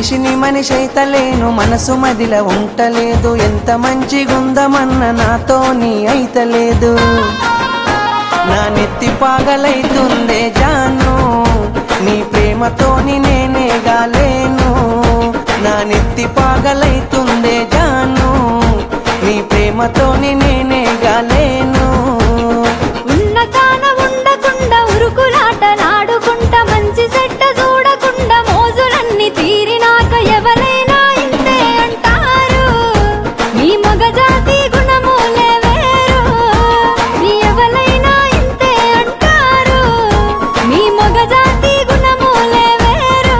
మనిషిని మనిషి అయితలేను మనసు మదిల ఉంటలేదు ఎంత మంచిగుందమన్న నాతోని అయితలేదు నా నెత్తి పాగలైతుందే జాను నీ ప్రేమతోని నేనే గాలేను నా నెత్తి పాగలైతుందే జాను నీ ప్రేమతోని నేనే గాలేను ఉన్నతాన ఉండకుండా ఉరుకులాటలాడుకుంటా మంచి సెట్ట చూడకుండా మోజులన్నీ తీరినాక ఎవరైనా ఇంతే అంటారు నీ మగజాతి గుణములే వేరు నీ ఎవరైనా ఇంతే అంటారు నీ మగజాతి గుణములే వేరు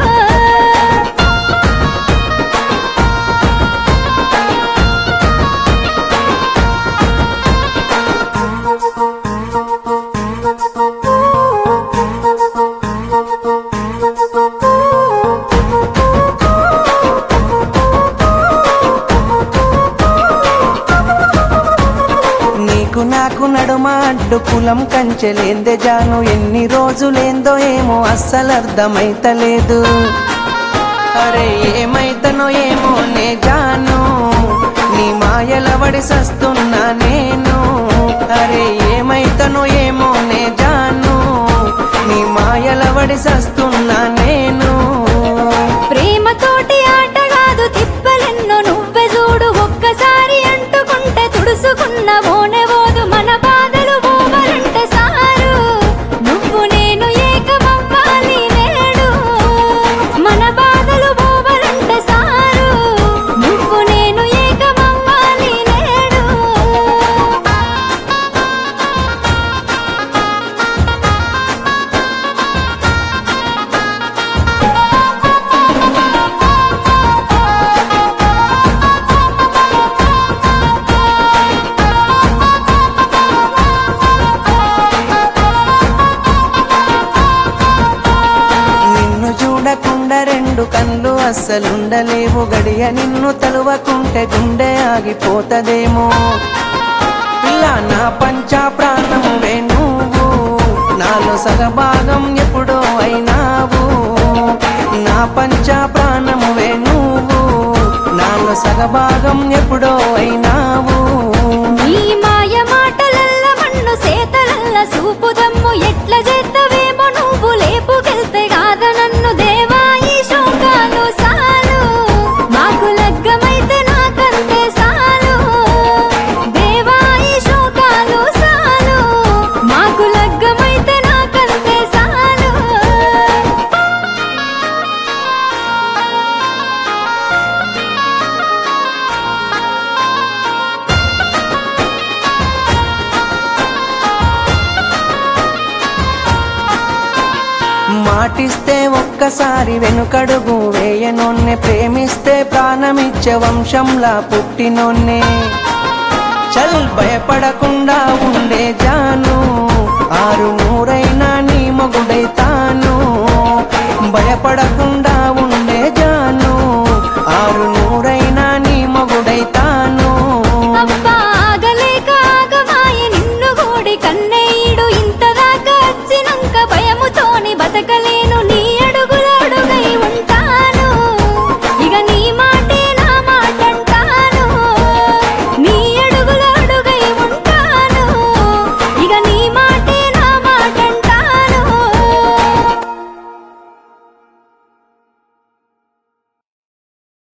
నీకు నాకు నడుమ అడ్డు కులం కంచెలేందే జాను ఎన్ని రోజులేందో ఏమో అస్సలు అర్థమైతలేదు అరే ఏమైతనో ఏమో నే జాను నీ మాయల వడి సస్తున్నా నేను అరే ఏమైతనో ఏమో నే జాను నీ మాయల వడి సస్తున్నా నేను ప్రేమతోటి ఆట కాదు తిప్పలెన్నో నువ్వే చూడు ఒక్కసారి అంటుకుంటే తుడుసుకున్న ఓనెవోదు మన బాధలు పోవాలంటే సారు నువ్వు నేను ఏకమవ్వాలి నేడు మన బాధలు పోవాలంటే సారు నువ్వు నేను ఏకమవ్వాలి నేడు నిన్ను చూడకుండా రెండు కళ్ళు అస్సలుండలేవు గడియ నిన్ను తలువకుంటే గుండె ఆగిపోతదేమో ఇలా నా పంచా ప్రాణమువే నువ్వు నాలో సగభాగం ఎప్పుడో అయినావు నా పంచా ప్రాణమువే నువ్వు నాలో సగభాగం ఎప్పుడో అయినావు నీ మాయ మాటలల్ల మన్ను సేతలల్ల సూపుదమ్ము ఎట్ల చేత్తవేమో నువ్వు లేపుకెళ్తే కాద నన్ను దేవా ఈ శోకాలు సాలు మాకు లగ్గమైతే నాకంతే సాలు దేవా ఈ శోకాలు సాలు మాకు లగ్గమైతే నాకంతే సాలు మాటిస్తే ఒక్కసారి వెనుకడుగు వేయనోన్నే ప్రేమిస్తే ప్రాణమిచ్చే వంశంలా పుట్టినోన్నే చల్ భయపడకుండా ఉండే జాను ఆరు నూరైనా